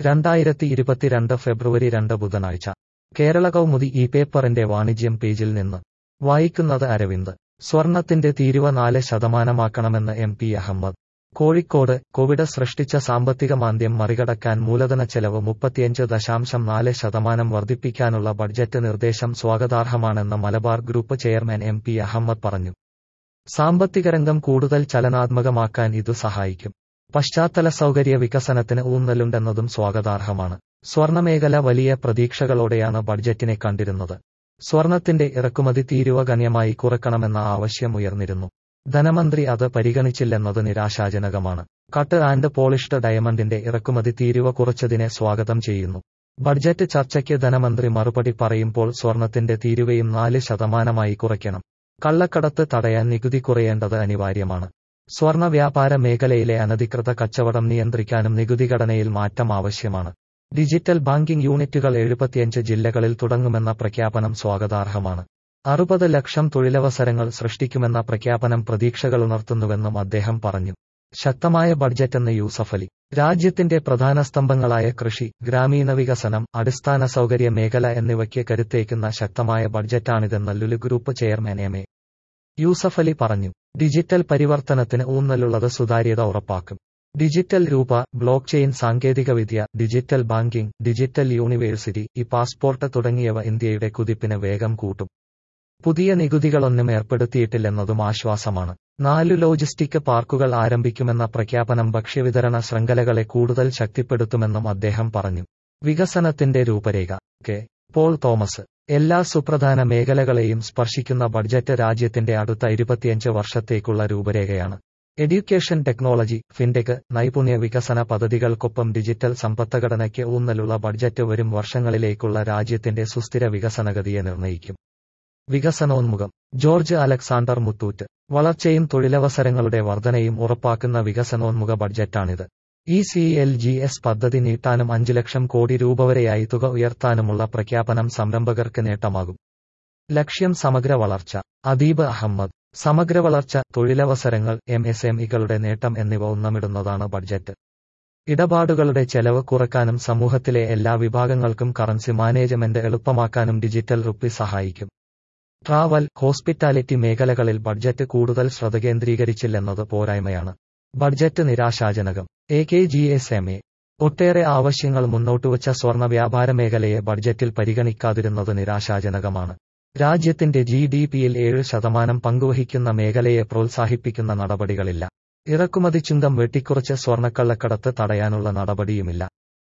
രണ്ടായിരത്തി ഇരുപത്തിരണ്ട് ഫെബ്രുവരി രണ്ട് ബുധനാഴ്ച കേരള കൗമുദി ഈ പേപ്പറിന്റെ വാണിജ്യം പേജിൽ നിന്ന് വായിക്കുന്നത് അരവിന്ദ് സ്വർണത്തിന്റെ തീരുവ നാല് ശതമാനമാക്കണമെന്ന് M P Ahammed Kozhikode Covid സൃഷ്ടിച്ച സാമ്പത്തിക മാന്ദ്യം മറികടക്കാൻ മൂലധന ചെലവ് മുപ്പത്തിയഞ്ച് ദശാംശം നാല് ശതമാനം വർദ്ധിപ്പിക്കാനുള്ള ബഡ്ജറ്റ് നിർദ്ദേശം സ്വാഗതാർഹമാണെന്ന് Malabar group chairman M P Ahammed പറഞ്ഞു സാമ്പത്തിക രംഗം കൂടുതൽ ചലനാത്മകമാക്കാൻ ഇതു സഹായിക്കും പശ്ചാത്തല സൗകര്യ വികസനത്തിന് ഊന്നലുണ്ടെന്നതും സ്വാഗതാർഹമാണ് സ്വർണമേഖല വലിയ പ്രതീക്ഷകളോടെയാണ് ബഡ്ജറ്റിനെ കണ്ടിരുന്നത് സ്വർണത്തിന്റെ ഇറക്കുമതി തീരുവ ഗണ്യമായി കുറക്കണമെന്ന ആവശ്യം ഉയർന്നിരുന്നു ധനമന്ത്രി അത് പരിഗണിച്ചില്ലെന്നത് നിരാശാജനകമാണ് കട്ട് ആൻഡ് പോളിഷ്ഡ് ഡയമണ്ടിന്റെ ഇറക്കുമതി തീരുവ കുറച്ചതിനെ സ്വാഗതം ചെയ്യുന്നു ബഡ്ജറ്റ് ചർച്ചയ്ക്ക് ധനമന്ത്രി മറുപടി പറയുമ്പോൾ സ്വർണത്തിന്റെ തീരുവയും നാല് ശതമാനമായി കുറയ്ക്കണം കള്ളക്കടത്ത് തടയാൻ നികുതി കുറയേണ്ടത് അനിവാര്യമാണ് സ്വർണ വ്യാപാര മേഖലയിലെ അനധികൃത കച്ചവടം നിയന്ത്രിക്കാനും നികുതി ഘടനയിൽ മാറ്റം ആവശ്യമാണ് ഡിജിറ്റൽ ബാങ്കിംഗ് യൂണിറ്റുകൾ എഴുപത്തിയഞ്ച് ജില്ലകളിൽ തുടങ്ങുമെന്ന പ്രഖ്യാപനം സ്വാഗതാർഹമാണ് അറുപത് ലക്ഷം തൊഴിലവസരങ്ങൾ സൃഷ്ടിക്കുമെന്ന പ്രഖ്യാപനം പ്രതീക്ഷകളുണർത്തുന്നുവെന്നും അദ്ദേഹം പറഞ്ഞു ശക്തമായ ബഡ്ജറ്റെന്ന് യൂസഫലി രാജ്യത്തിന്റെ പ്രധാന സ്തംഭങ്ങളായ കൃഷി ഗ്രാമീണ വികസനം അടിസ്ഥാന സൗകര്യ മേഖല എന്നിവയ്ക്ക് കരുത്തേക്കുന്ന ശക്തമായ ബഡ്ജറ്റാണിതെന്ന് Lulu group chairman M A Yusuffali പറഞ്ഞു ഡിജിറ്റൽ പരിവർത്തനത്തിന് ഊന്നലുള്ളത് സുതാര്യത ഉറപ്പാക്കും ഡിജിറ്റൽ രൂപ ബ്ലോക്ക് ചെയിൻ സാങ്കേതികവിദ്യ digital banking digital university E passport തുടങ്ങിയവ ഇന്ത്യയുടെ കുതിപ്പിന് വേഗം കൂട്ടും പുതിയ നികുതികളൊന്നും ഏർപ്പെടുത്തിയിട്ടില്ലെന്നതും ആശ്വാസമാണ് നാലു ലോജിസ്റ്റിക് പാർക്കുകൾ ആരംഭിക്കുമെന്ന പ്രഖ്യാപനം ഭക്ഷ്യവിതരണ ശൃംഖലകളെ കൂടുതൽ ശക്തിപ്പെടുത്തുമെന്നും അദ്ദേഹം പറഞ്ഞു വികസനത്തിന്റെ രൂപരേഖ കെ പോൾ തോമസ് എല്ലാ സുപ്രധാന മേഖലകളെയും സ്പർശിക്കുന്ന ബഡ്ജറ്റ് രാജ്യത്തിന്റെ അടുത്ത ഇരുപത്തിയഞ്ച് വർഷത്തേക്കുള്ള രൂപരേഖയാണ് എഡ്യൂക്കേഷൻ ടെക്നോളജി ഫിൻടെക് നൈപുണ്യ വികസന പദ്ധതികൾക്കൊപ്പം ഡിജിറ്റൽ സമ്പദ്ഘടനയ്ക്ക് ഊന്നലുള്ള ബഡ്ജറ്റ് വരും വർഷങ്ങളിലേക്കുള്ള രാജ്യത്തിന്റെ സുസ്ഥിര വികസനഗതിയെ നിർണ്ണയിക്കും വികസനോന്മുഖം ജോർജ് അലക്സാണ്ടർ മുത്തൂറ്റ് വളർച്ചയും തൊഴിലവസരങ്ങളുടെ വർധനയും ഉറപ്പാക്കുന്ന വികസനോന്മുഖ ബഡ്ജറ്റാണിത് E C L G S പദ്ധതി നീട്ടാനും അഞ്ചു ലക്ഷം കോടി രൂപ വരെയായി തുക ഉയർത്താനുമുള്ള പ്രഖ്യാപനം സംരംഭകർക്ക് നേട്ടമാകും ലക്ഷ്യം സമഗ്ര വളർച്ച അദീബ് അഹമ്മദ് സമഗ്ര വളർച്ച തൊഴിലവസരങ്ങൾ എം എസ് എം ഇകളുടെ നേട്ടം എന്നിവ ഉന്നമിടുന്നതാണ് ബഡ്ജറ്റ് ഇടപാടുകളുടെ ചെലവ് കുറക്കാനും സമൂഹത്തിലെ എല്ലാ വിഭാഗങ്ങൾക്കും കറൻസി മാനേജ്മെന്റ് എളുപ്പമാക്കാനും ഡിജിറ്റൽ റുപ്പി സഹായിക്കും ട്രാവൽ ഹോസ്പിറ്റാലിറ്റി മേഖലകളിൽ ബഡ്ജറ്റ് കൂടുതൽ ശ്രദ്ധ കേന്ദ്രീകരിച്ചില്ലെന്നത് പോരായ്മയാണ് ബഡ്ജറ്റ് നിരാശാജനകം A K G S M A ഒട്ടേറെ ആവശ്യങ്ങൾ മുന്നോട്ടുവച്ച സ്വർണ്ണ വ്യാപാര മേഖലയെ ബഡ്ജറ്റിൽ പരിഗണിക്കാതിരുന്നത് നിരാശാജനകമാണ് രാജ്യത്തിന്റെ ജി ഡി പിയിൽ ഏഴ് ശതമാനം പങ്കുവഹിക്കുന്ന മേഖലയെ പ്രോത്സാഹിപ്പിക്കുന്ന നടപടികളില്ല ഇറക്കുമതി ചുങ്കം വെട്ടിക്കുറച്ച് സ്വർണ്ണക്കള്ളക്കടത്ത് തടയാനുള്ള നടപടിയുമില്ല